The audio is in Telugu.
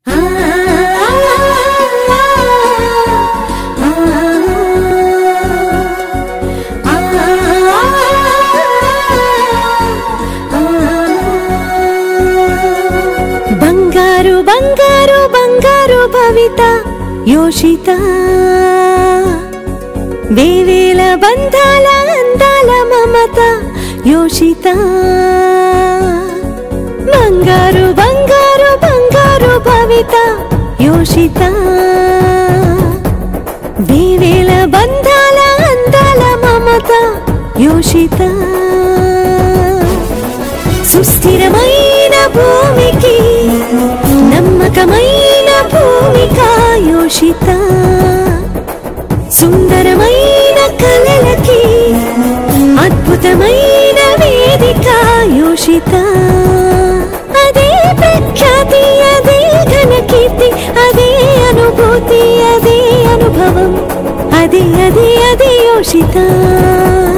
బంగారు బంగారు బంగారు భవిత యోషిత వేవేల బంధాల అందాల మమత యోషిత బంగారు బంగారు బంగారు భవిత యోషిత వేవేల బంధాల అందాల మమత యోషిత సుస్థిరమైన భూమికి నమ్మకమైన భూమిక యోషిత సుందరమైన కలలకి అద్భుతమైన వేదిక యోషిత అదే ప్రఖ్యాతి అదే ఘనకీర్తి అదే అనుభూతి అదే అనుభవం అది అది అది యోషిత